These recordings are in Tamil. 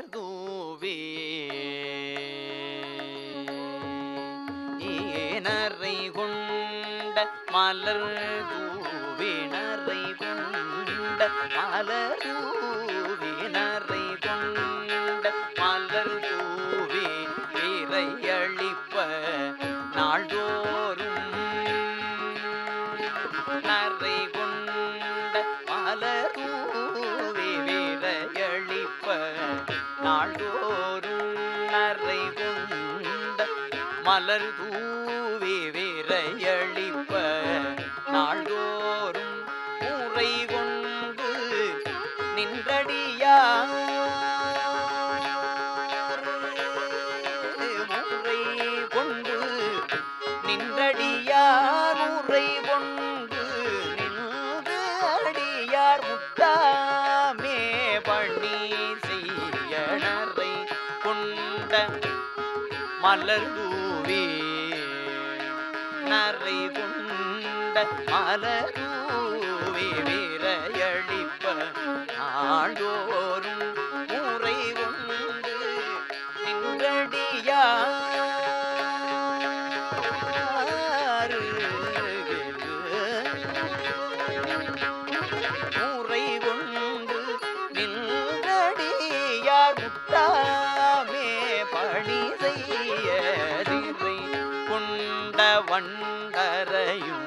மலர் தூவே நரை கொண்ட மலர் தூவி நரை கொண்ட மலர் தூவி நரை கொண்ட மலர் தூவி இறையளிப்ப நாள்தோறும் நரை கொண்ட மலர் தூவி விரையளிப்ப நாள்தோறும் நரை கொண்ட மலர் தூவி விரையளிப்ப நாள்தோறும் ஊரை கொண்டு நின்றடியா முறை கொண்டு நின்றடியார் முறை கொண்டு நின்று அடியார் முத்தாமே பண்ணி செய்யணரை கொண்ட மலர் தூவி நரை கொண்ட மலர் தூவி விரையளிப்ப நாள்தோறும் முறை கொண்டு நின்றடியார் முறை கொண்டு நின்றடியார் முத்தாமே பணி செய்ய சிறை கொண்ட வண்டரையும்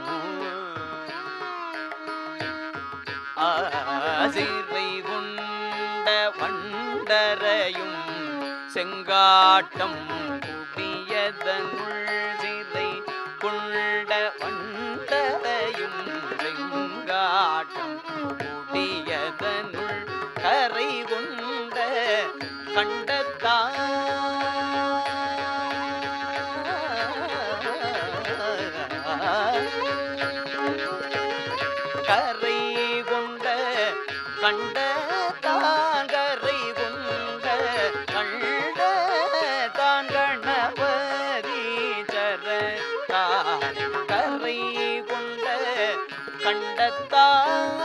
ஆசிரை கொண்ட வண்டரையும் செங்காட்டம் குடியதனுள் சிறை கொண்ட வண்டரையும் செங்காட்டம் குடியதனுள் கரை கொண்ட கண்டத்தா கரை கொண்ட கண்ட தாங்கரை கொண்ட கண்ட தான் கணவரி சர கரை கொண்ட கண்டத்தான்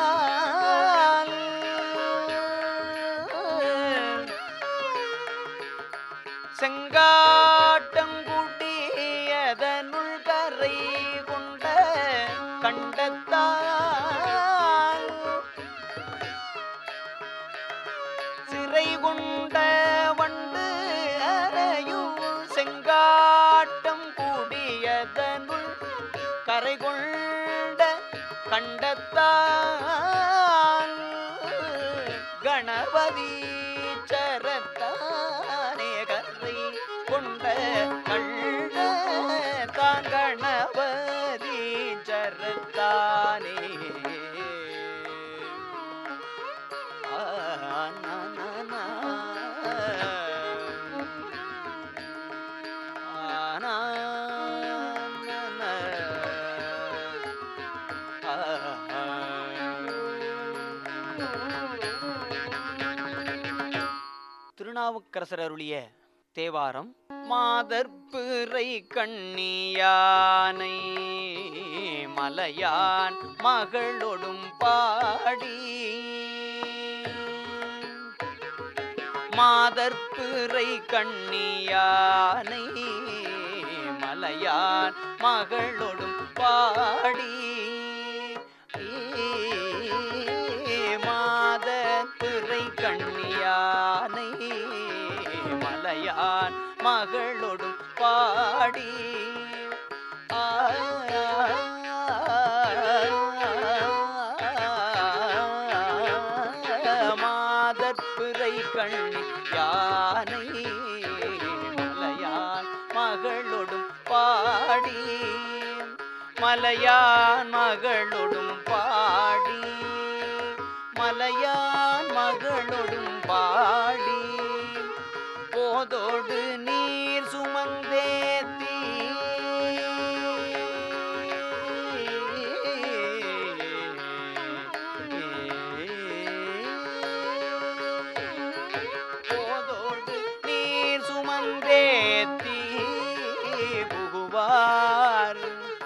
செங்காட்டங்குடியதனுள் கரை கொண்ட கண்டத்தான் சிறை கொண்ட வண்டு அறையும் செங்காட்டம் கூடியதனுள் கரை கொண்ட கண்டத்தான் கணபதி சரத்தானே கரை கொண்ட கண்ட தான் கணபதி சரத்தானே ஆ, நா, நா, நா. ஆ, நா, நா, நா. ஆ, திருநாவுக்கரசர் அருளிய தேவாரம் மாதர்பிறை கண்ணியானை மலையான் மகளொடும் பாடி மாதர்பிறை கண்ணியானை மலையான் மகளொடும் பாடி மாதர்பிறை கண்ணியானை மலையான் மகளொடும் பாடி மாதற்பிறை கண்ணி யானை மலையான் மகளொடும் பாடி மலையான் மகளொடும் பாடி மலையான் மகளொடும் பாடி போதோடு நீர் சுமந்தேத்தி போதோடு நீர் சுமந்தேத்தி புகுவார்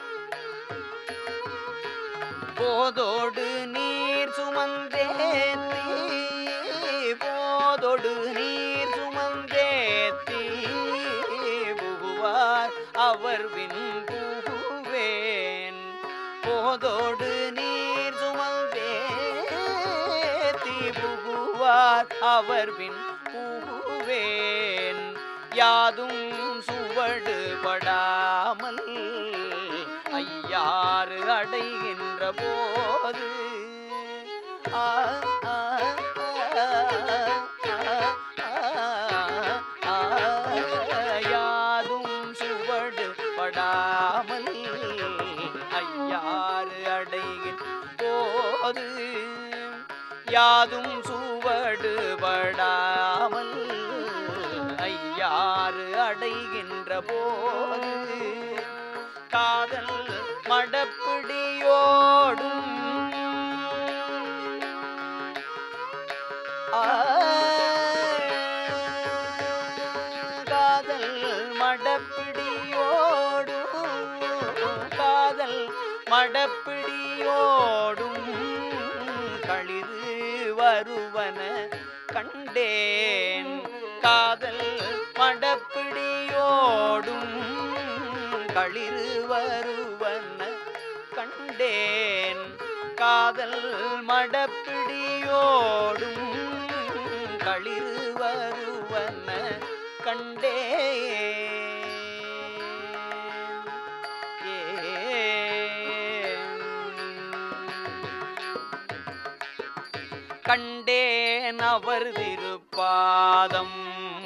போதோடு நீர் சுமந்தேத்தி போதோடு நீர் அவர் வின் புகுவேன் போதோடு நீர் சுமந்தேத்தி புகுவார் அவர் பின் புகுவேன் யாதும் சுவடு படாமல் ஐயாறு அடைகின்ற போது ஆ, ஆ, ஆ, ஆ, ஆ, யாதும் சுவடு படாமல் ஐயாறு அடைகின் போது யாதும் சுவடு படாமல் ஐயாறு அடைகின்ற போது காதல் மடப்பிடியோடும் ஆ, காதல் மடப்பிடியோடும் காதல் மடப்பிடியோடும் களிறு வருவன கண்டேன் காதல் மடப்பிடியோடும் களிறு வருவன கண்டேன் காதல் மடப்பிடியோடும் களிறு வருவன கண்டேன் கண்டேன் அவர் திருப்பாதம்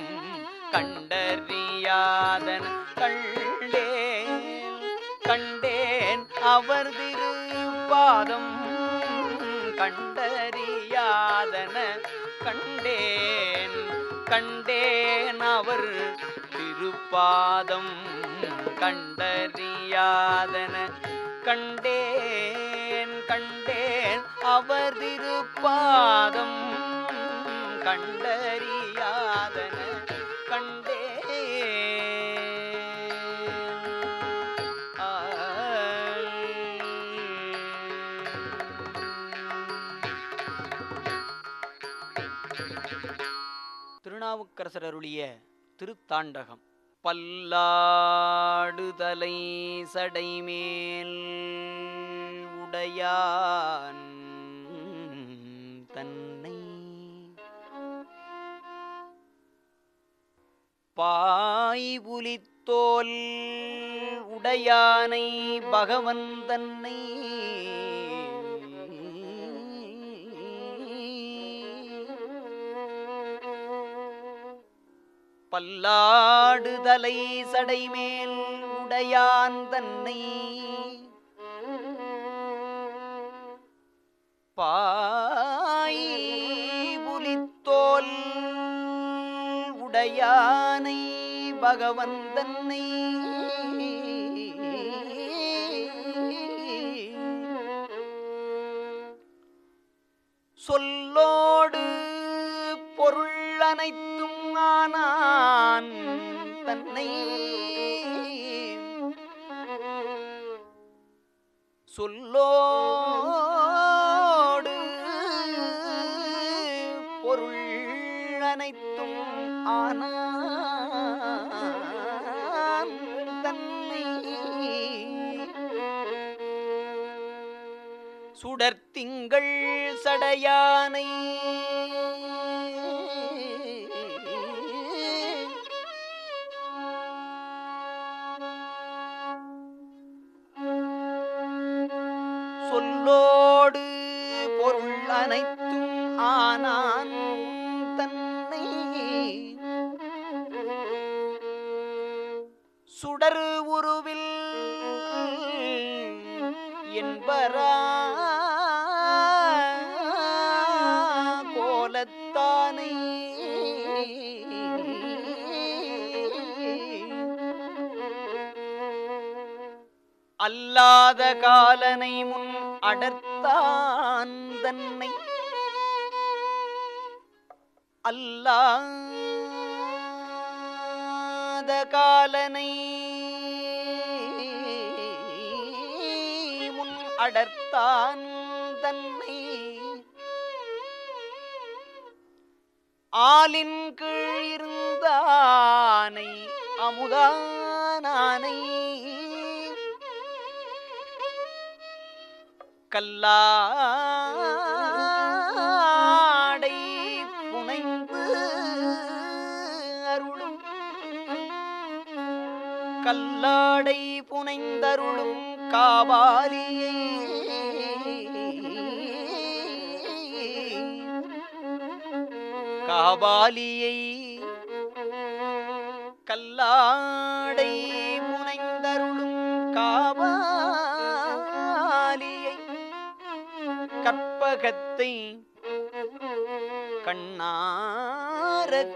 கண்டறியாதன கண்டேன் கண்டேன் அவர் திருப்பாதம் கண்டறியாதன கண்டேன் கண்டேன் அவர் திருப்பாதம் கண்டறியாதன கண்டேன் கண்டேன் அவர் திருப்பாதம் கண்டறியாதன கண்டேன் ஆ. திருநாவுக்கரசர் அருளிய திருத்தாண்டகம் பல்லாடுதலை சடைமேல் உடையான் தன்னை பாய்புலித்தோல் உடையானை பகவன் தன்னை பல்லாடுதலை சடைமேல் உடையான் தன்னை பாய் புலித்தோல் உடையானை பகவன் தன்னை சொல்லோடு பொருள் அனைத்தும் ஆனான் தன்னை சொல்லோடு பொருள் அனைத்தும் ஆனான் தன்னை சுடர்த்திங்கள் சடையானை சொல்லோடு பொருள் அனைத்தும் ஆனான் தன்னை சுடர் உருவில் என்பரா கோலத்தானை அல்லாத காலனை முன் அடர்த்தான் தன்னை அல்லாத காலனை முன் அடர்த்தான் தன்னை ஆலின் கீழ் இருந்தானை அமுதானானை கல்லாடை புனைந்து அருளும் கல்லாடை புனைந்தருளும் காவாலியை காபாலியை கல்லாடை புனைந்தருளும் காபாலியை கற்பகத்தை கண்ணாரக்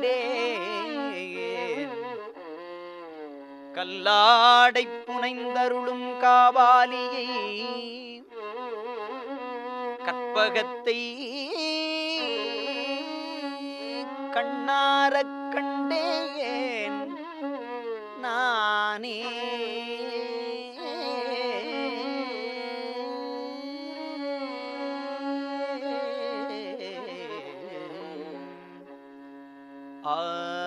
கண்டேன் கல்லாடை புனைந்தருளும் காபாலியை கற்பகத்தை கண்ணாரக் கண்டேன் நானே ஆ